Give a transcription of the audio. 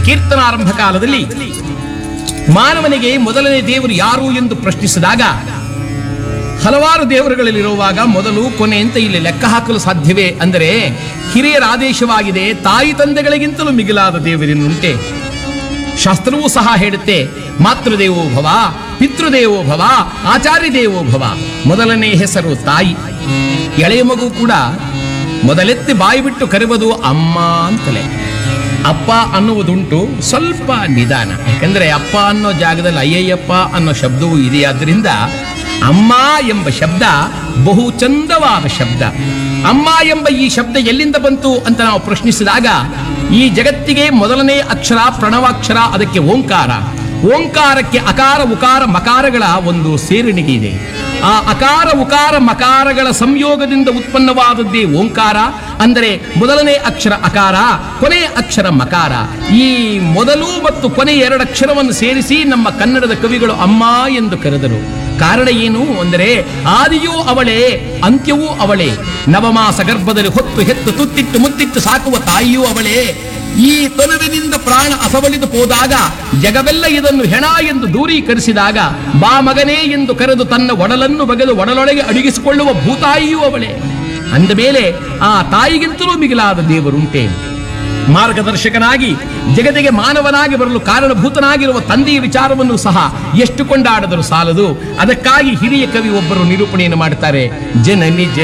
ಕೀರ್ತನಾರಂಭ ಕಾಲದಲ್ಲಿ ಮಾನವನಿಗೆ ಮೊದಲನೇ ದೇವರು ಯಾರು ಎಂದು ಪ್ರಶ್ನಿಸಿದಾಗ ಹಲವಾರು ದೇವರುಗಳಲ್ಲಿರುವಾಗ ಮೊದಲು ಕೊನೆ ಅಂತ ಇಲ್ಲಿ ಲೆಕ್ಕ ಹಾಕಲು ಸಾಧ್ಯವೇ ಅಂದರೆ ಹಿರಿಯರ ಆದೇಶವಾಗಿದೆ ತಾಯಿ ತಂದೆಗಳಿಗಿಂತಲೂ ಮಿಗಿಲಾದ ದೇವರಿನುಂಟೆ ಶಾಸ್ತ್ರವೂ ಸಹ ಹೇಳುತ್ತೆ ಮಾತೃದೇವೋ ಭವ ಪಿತೃದೇವೋ ಭವ ಆಚಾರ್ಯ ದೇವೋ ಭವ ಮೊದಲನೇ ಹೆಸರು ತಾಯಿ ಎಳೆಯ ಮಗು ಕೂಡ ಮೊದಲೆತ್ತಿ ಬಾಯಿ ಬಿಟ್ಟು ಕರೆಯುವುದು ಅಮ್ಮ ಅಂತಲೇ ಅಪ್ಪ ಅನ್ನುವುದುಂಟು ಸ್ವಲ್ಪ ನಿಧಾನ ಯಾಕಂದ್ರೆ ಅಪ್ಪ ಅನ್ನೋ ಜಾಗದಲ್ಲಿ ಅಯ್ಯಯ್ಯಪ್ಪ ಅನ್ನೋ ಶಬ್ದವೂ ಇದೆಯಾದ್ರಿಂದ ಅಮ್ಮ ಎಂಬ ಶಬ್ದ ಬಹು ಚಂದವಾದ ಶಬ್ದ ಅಮ್ಮ ಎಂಬ ಈ ಶಬ್ದ ಎಲ್ಲಿಂದ ಬಂತು ಅಂತ ನಾವು ಪ್ರಶ್ನಿಸಿದಾಗ ಈ ಜಗತ್ತಿಗೆ ಮೊದಲನೇ ಅಕ್ಷರ ಪ್ರಣವಾಕ್ಷರ ಅದಕ್ಕೆ ಓಂಕಾರ ಓಂಕಾರಕ್ಕೆ ಅಕಾರ ಉಕಾರ ಮಕಾರಗಳ ಒಂದು ಸೇರಿಣಿಗೆ ಇದೆ ಆ ಅಕಾರ ಉಕಾರ ಮಕಾರಗಳ ಸಂಯೋಗದಿಂದ ಉತ್ಪನ್ನವಾದದ್ದೇ ಓಂಕಾರ ಅಂದರೆ ಮೊದಲನೇ ಅಕ್ಷರ ಅಕಾರ ಕೊನೆಯ ಅಕ್ಷರ ಮಕಾರ ಈ ಮೊದಲು ಮತ್ತು ಕೊನೆ ಎರಡು ಅಕ್ಷರವನ್ನು ಸೇರಿಸಿ ನಮ್ಮ ಕನ್ನಡದ ಕವಿಗಳು ಅಮ್ಮ ಎಂದು ಕರೆದರು ಕಾರಣ ಏನು ಅಂದರೆ ಆದಿಯೂ ಅವಳೇ ಅಂತ್ಯವೂ ಅವಳೇ ನವಮಾಸ ಗರ್ಭದಲ್ಲಿ ಹೊತ್ತು ಹೆತ್ತು ತುತ್ತಿಟ್ಟು ಮುತ್ತಿಟ್ಟು ಸಾಕುವ ತಾಯಿಯೂ ಅವಳೇ ಈ ತನುವಿನಿಂದ ಪ್ರಾಣ ಅಸವಳಿದು ಹೋದಾಗ ಜಗವೆಲ್ಲ ಇದನ್ನು ಹೆಣ ಎಂದು ದೂರೀಕರಿಸಿದಾಗ ಬಾ ಮಗನೇ ಎಂದು ಕರೆದು ತನ್ನ ಒಡಲನ್ನು ಬಗೆದು ಒಡಲೊಳಗೆ ಅಡಗಿಸಿಕೊಳ್ಳುವ ಭೂತಾಯಿಯೂ ಅವಳೇ ಅಂದ ಮೇಲೆ ಆ ತಾಯಿಗಿಂತಲೂ ಮಿಗಿಲಾದ ದೇವರುಂಟೆ ಮಾರ್ಗದರ್ಶಕನಾಗಿ ಜಗತ್ತಿಗೆ ಮಾನವನಾಗಿ ಬರಲು ಕಾರಣಭೂತನಾಗಿರುವ ತಂದೆಯ ವಿಚಾರವನ್ನು ಸಹ ಎಷ್ಟು ಕೊಂಡಾಡಿದರೂ ಸಾಲದು ಅದಕ್ಕಾಗಿ ಹಿರಿಯ ಕವಿ ಒಬ್ಬರು ನಿರೂಪಣೆಯನ್ನು ಮಾಡುತ್ತಾರೆ ಜನನಿ